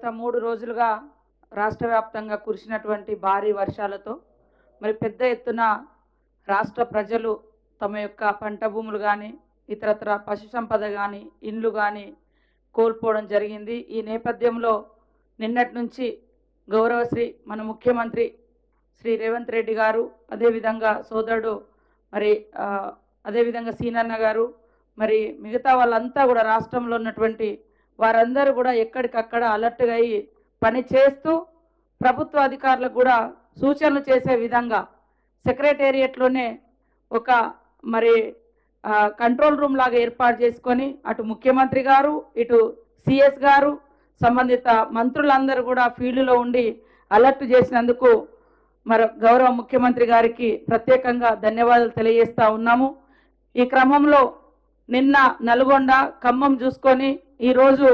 గత మూడు రోజులుగా రాష్ట్ర వ్యాప్తంగా కురిసినటువంటి భారీ వర్షాలతో మరి పెద్ద ఎత్తున రాష్ట్ర ప్రజలు తమ యొక్క పంట భూములు కానీ ఇతరత్ర పశు సంపద కానీ ఇండ్లు కానీ కోల్పోవడం జరిగింది ఈ నేపథ్యంలో నిన్నటి నుంచి గౌరవశ్రీ మన ముఖ్యమంత్రి శ్రీ రేవంత్ రెడ్డి గారు అదేవిధంగా సోదరుడు మరి ఆ, అదేవిధంగా సీనన్న గారు మరి మిగతా వాళ్ళంతా కూడా రాష్ట్రంలో ఉన్నటువంటి వారందరూ కూడా ఎక్కడికక్కడ అలర్ట్గా అయ్యి పని చేస్తూ ప్రభుత్వ అధికారులకు కూడా సూచనలు చేసే విధంగా సెక్రటేరియట్లోనే ఒక మరి ఆ, కంట్రోల్ రూమ్ లాగా ఏర్పాటు చేసుకొని అటు ముఖ్యమంత్రి గారు ఇటు సిఎస్ గారు సంబంధిత మంత్రులందరూ కూడా ఫీల్డ్లో ఉండి అలర్ట్ చేసినందుకు మరి గౌరవ ముఖ్యమంత్రి గారికి ప్రత్యేకంగా ధన్యవాదాలు తెలియజేస్తా ఉన్నాము ఈ క్రమంలో నిన్న నల్గొండ ఖమ్మం చూసుకొని ఈరోజు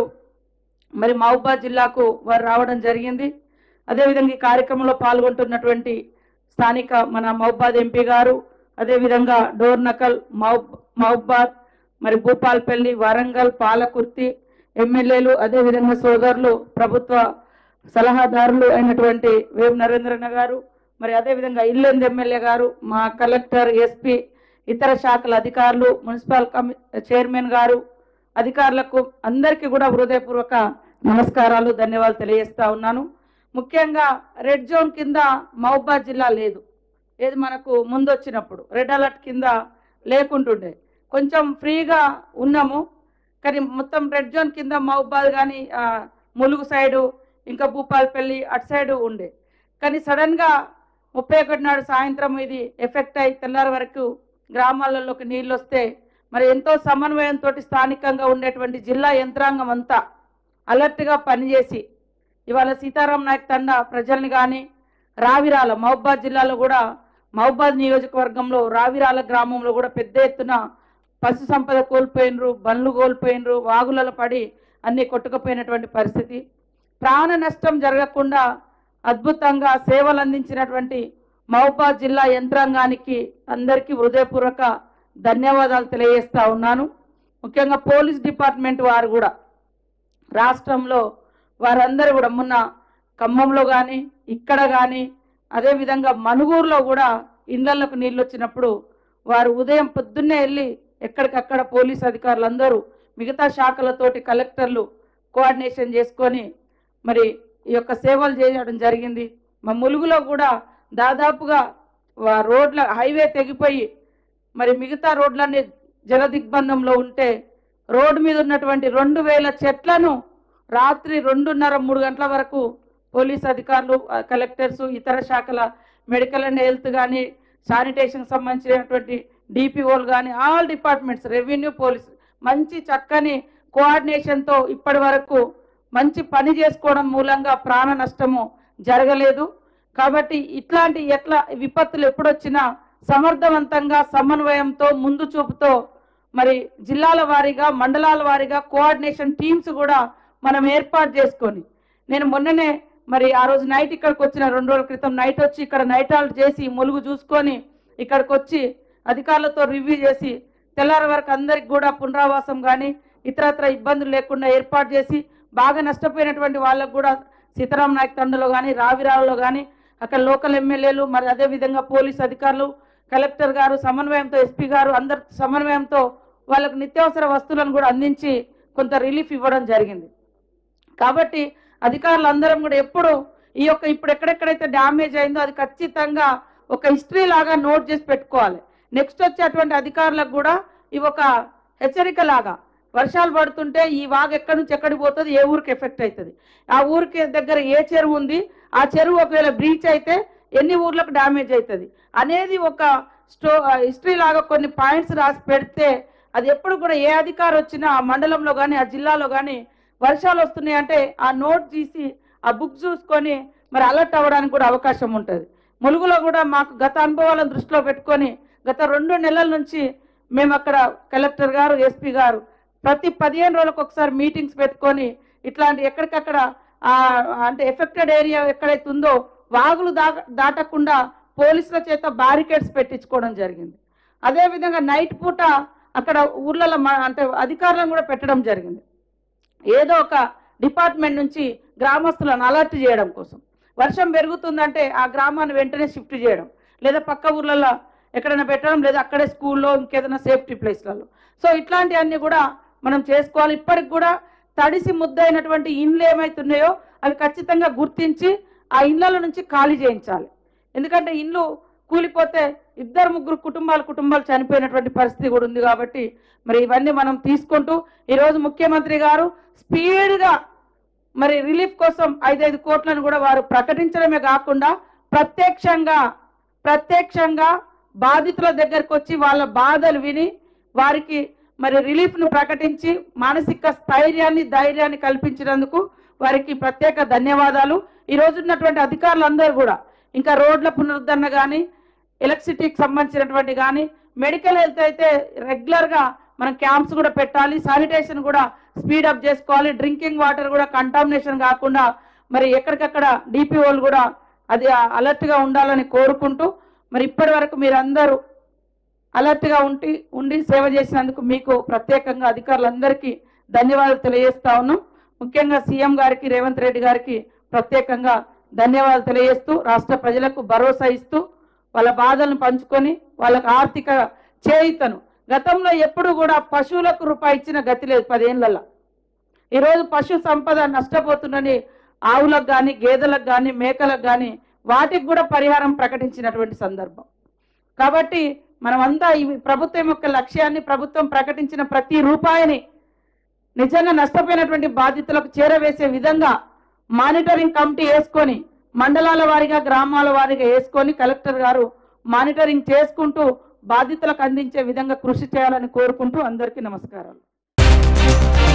మరి మహబూబాద్ జిల్లాకు వారు రావడం జరిగింది అదేవిధంగా ఈ కార్యక్రమంలో పాల్గొంటున్నటువంటి స్థానిక మన మహబూబాద్ ఎంపీ గారు అదేవిధంగా డోర్నకల్ మహబ్ మహబూబాద్ మరి భూపాల్పల్లి వరంగల్ పాలకుర్తి ఎమ్మెల్యేలు అదేవిధంగా సోదరులు ప్రభుత్వ సలహాదారులు అయినటువంటి వేం నరేంద్రన్న గారు మరి అదేవిధంగా ఇల్లెందు ఎమ్మెల్యే గారు మా కలెక్టర్ ఎస్పీ ఇతర శాఖల అధికారులు మున్సిపల్ కమి చైర్మన్ గారు అధికారులకు అందరికీ కూడా హృదయపూర్వక నమస్కారాలు ధన్యవాదాలు తెలియజేస్తా ఉన్నాను ముఖ్యంగా రెడ్ జోన్ కింద మహబాద్ జిల్లా లేదు ఏది మనకు ముందు వచ్చినప్పుడు రెడ్ అలర్ట్ కింద లేకుంటుండే కొంచెం ఫ్రీగా ఉన్నాము కానీ మొత్తం రెడ్ జోన్ కింద మహబాద్ కానీ ములుగు సైడు ఇంకా భూపాలపల్లి అటు సైడు ఉండే కానీ సడన్గా ముప్పై ఒకటి నాడు సాయంత్రం ఇది ఎఫెక్ట్ అయి తెల్లారి వరకు గ్రామాలలోకి నీళ్ళు వస్తే మరి ఎంతో సమన్వయంతో స్థానికంగా ఉండేటువంటి జిల్లా యంత్రాంగం అంతా అలర్ట్గా పనిచేసి ఇవాళ సీతారాం నాయక్ తండా ప్రజల్ని కానీ రావిరాల మహబాద్ జిల్లాలో కూడా మహబాద్ నియోజకవర్గంలో రావిరాల గ్రామంలో కూడా పెద్ద ఎత్తున పశు సంపద కోల్పోయినరు బండ్లు కోల్పోయినరు వాగులలో పడి అన్నీ కొట్టుకుపోయినటువంటి పరిస్థితి ప్రాణ నష్టం జరగకుండా అద్భుతంగా సేవలు అందించినటువంటి మహబాద్ జిల్లా యంత్రాంగానికి అందరికీ హృదయపూర్వక ధన్యవాదాలు తెలియజేస్తా ఉన్నాను ముఖ్యంగా పోలీస్ డిపార్ట్మెంట్ వారు కూడా రాష్ట్రంలో వారందరూ కూడా మొన్న ఖమ్మంలో కానీ ఇక్కడ కానీ అదేవిధంగా మనుగూరులో కూడా ఇళ్లలకు నీళ్ళు వచ్చినప్పుడు వారు ఉదయం పొద్దున్నే వెళ్ళి ఎక్కడికక్కడ పోలీస్ అధికారులందరూ మిగతా శాఖలతోటి కలెక్టర్లు కోఆర్డినేషన్ చేసుకొని మరి ఈ యొక్క సేవలు చేయడం జరిగింది మా ములుగులో కూడా దాదాపుగా వా- రోడ్ల హైవే తెగిపోయి మరి మిగతా రోడ్లన్నీ జల దిగ్బంధంలో ఉంటే రోడ్డు మీద ఉన్నటువంటి రెండు వేల చెట్లను రాత్రి రెండున్నర మూడు గంటల వరకు పోలీస్ అధికారులు ఆ, కలెక్టర్స్ ఇతర శాఖల మెడికల్ అండ్ హెల్త్ కానీ శానిటేషన్ సంబంధించినటువంటి డిపిఓలు కానీ ఆల్ డిపార్ట్మెంట్స్ రెవెన్యూ పోలీస్ మంచి చక్కని కోఆర్డినేషన్తో ఇప్పటి వరకు మంచి పని చేసుకోవడం మూలంగా ప్రాణ నష్టము జరగలేదు కాబట్టి ఇట్లాంటి ఎట్లా విపత్తులు ఎప్పుడొచ్చినా సమర్థవంతంగా సమన్వయంతో ముందు చూపుతో మరి జిల్లాల వారీగా మండలాల వారీగా కోఆర్డినేషన్ టీమ్స్ కూడా మనం ఏర్పాటు చేసుకొని నేను మొన్ననే మరి ఆ రోజు నైట్ ఇక్కడికి వచ్చిన రెండు రోజుల క్రితం నైట్ వచ్చి ఇక్కడ నైట్ హాల్ట్ చేసి ములుగు చూసుకొని ఇక్కడికి వచ్చి అధికారులతో రివ్యూ చేసి తెల్లారి వరకు అందరికి కూడా పునరావాసం కానీ ఇతరత్ర ఇబ్బందులు లేకుండా ఏర్పాటు చేసి బాగా నష్టపోయినటువంటి వాళ్ళకు కూడా సీతారాం నాయక్ తండలో కానీ రావిరావులో కానీ అక్కడ లోకల్ ఎమ్మెల్యేలు మరి అదే విధంగా పోలీస్ అధికారులు కలెక్టర్ గారు సమన్వయంతో ఎస్పీ గారు అందరి సమన్వయంతో వాళ్ళకు నిత్యావసర వస్తువులను కూడా అందించి కొంత రిలీఫ్ ఇవ్వడం జరిగింది కాబట్టి అధికారులు అందరం కూడా ఎప్పుడు ఈ యొక్క ఇప్పుడు ఎక్కడెక్కడైతే డ్యామేజ్ అయిందో అది ఖచ్చితంగా ఒక హిస్టరీ లాగా నోట్ చేసి పెట్టుకోవాలి నెక్స్ట్ వచ్చేటువంటి అధికారులకు కూడా ఇవి ఒక హెచ్చరిక లాగా వర్షాలు పడుతుంటే ఈ వాగు ఎక్కడి నుంచి ఎక్కడికి పోతుంది ఏ ఊరికి ఎఫెక్ట్ అవుతుంది ఆ ఊరికి దగ్గర ఏ చెరువు ఉంది ఆ చెరువు ఒకవేళ బ్రీచ్ అయితే ఎన్ని ఊర్లకు డ్యామేజ్ అవుతుంది అనేది ఒక స్టో హిస్టరీ లాగా కొన్ని పాయింట్స్ రాసి పెడితే అది ఎప్పుడు కూడా ఏ అధికారి వచ్చినా ఆ మండలంలో కానీ ఆ జిల్లాలో కానీ వర్షాలు వస్తున్నాయి అంటే ఆ నోట్ తీసి ఆ బుక్ చూసుకొని మరి అలర్ట్ అవ్వడానికి కూడా అవకాశం ఉంటుంది ములుగులో కూడా మాకు గత అనుభవాలను దృష్టిలో పెట్టుకొని గత రెండు నెలల నుంచి మేము అక్కడ కలెక్టర్ గారు ఎస్పీ గారు ప్రతి పదిహేను రోజులకు ఒకసారి మీటింగ్స్ పెట్టుకొని ఇట్లాంటి ఎక్కడికక్కడ ఆ, అంటే ఎఫెక్టెడ్ ఏరియా ఎక్కడైతే ఉందో వాగులు దా దాటకుండా పోలీసుల చేత బారికేడ్స్ పెట్టించుకోవడం జరిగింది అదేవిధంగా నైట్ పూట అక్కడ ఊర్లలో మ- అంటే అధికారులను కూడా పెట్టడం జరిగింది ఏదో ఒక డిపార్ట్మెంట్ నుంచి గ్రామస్తులను అలర్ట్ చేయడం కోసం వర్షం పెరుగుతుందంటే ఆ గ్రామాన్ని వెంటనే షిఫ్ట్ చేయడం లేదా పక్క ఊర్లలో ఎక్కడైనా పెట్టడం లేదా అక్కడే స్కూల్లో ఇంకేదైనా సేఫ్టీ ప్లేస్లలో సో ఇట్లాంటివన్నీ కూడా మనం చేసుకోవాలి ఇప్పటికి కూడా తడిసి ముద్దైనటువంటి ఇండ్లు ఏమైతున్నాయో అవి ఖచ్చితంగా గుర్తించి ఆ ఇళ్ళల నుంచి ఖాళీ చేయించాలి ఎందుకంటే ఇల్లు కూలిపోతే ఇద్దరు ముగ్గురు కుటుంబాలు కుటుంబాలు చనిపోయినటువంటి పరిస్థితి కూడా ఉంది కాబట్టి మరి ఇవన్నీ మనం తీసుకుంటూ ఈరోజు ముఖ్యమంత్రి గారు స్పీడ్గా మరి రిలీఫ్ కోసం ఐదైదు కోట్లను కూడా వారు ప్రకటించడమే కాకుండా ప్రత్యక్షంగా ప్రత్యక్షంగా బాధితుల దగ్గరకు వచ్చి వాళ్ళ బాధలు విని వారికి మరి రిలీఫ్ ను ప్రకటించి మానసిక స్థైర్యాన్ని ధైర్యాన్ని కల్పించినందుకు వారికి ప్రత్యేక ధన్యవాదాలు ఈ రోజు ఉన్నటువంటి అధికారులందరూ కూడా ఇంకా రోడ్ల పునరుద్ధరణ కానీ ఎలక్ట్రిసిటీకి సంబంధించినటువంటి కానీ మెడికల్ హెల్త్ అయితే రెగ్యులర్ గా మనం క్యాంప్స్ కూడా పెట్టాలి శానిటేషన్ కూడా స్పీడ్ అప్ చేసుకోవాలి డ్రింకింగ్ వాటర్ కూడా కంటామినేషన్ కాకుండా మరి ఎక్కడికక్కడ డిపిఓలు కూడా అది అలర్ట్ గా ఉండాలని కోరుకుంటూ మరి ఇప్పటి వరకు మీరందరూ అలర్ట్ గా ఉండి ఉండి సేవ చేసినందుకు మీకు ప్రత్యేకంగా అధికారులందరికీ ధన్యవాదాలు తెలియజేస్తా ఉన్నాం ముఖ్యంగా సీఎం గారికి రేవంత్ రెడ్డి గారికి ప్రత్యేకంగా ధన్యవాదాలు తెలియజేస్తూ రాష్ట్ర ప్రజలకు భరోసా ఇస్తూ వాళ్ళ బాధలను పంచుకొని వాళ్ళకు ఆర్థిక చేయితను గతంలో ఎప్పుడు కూడా పశువులకు రూపాయి ఇచ్చిన గతి లేదు పదేళ్లలో ఈరోజు పశు సంపద నష్టపోతుందని ఆవులకు కానీ గేదెలకు కానీ మేకలకు కానీ వాటికి కూడా పరిహారం ప్రకటించినటువంటి సందర్భం కాబట్టి మనమంతా ఈ ప్రభుత్వం యొక్క లక్ష్యాన్ని ప్రభుత్వం ప్రకటించిన ప్రతి రూపాయిని నిజంగా నష్టపోయినటువంటి బాధితులకు చేరవేసే విధంగా మానిటరింగ్ కమిటీ వేసుకొని మండలాల వారీగా గ్రామాల వారీగా వేసుకొని కలెక్టర్ గారు మానిటరింగ్ చేసుకుంటూ బాధితులకు అందించే విధంగా కృషి చేయాలని కోరుకుంటూ అందరికీ నమస్కారాలు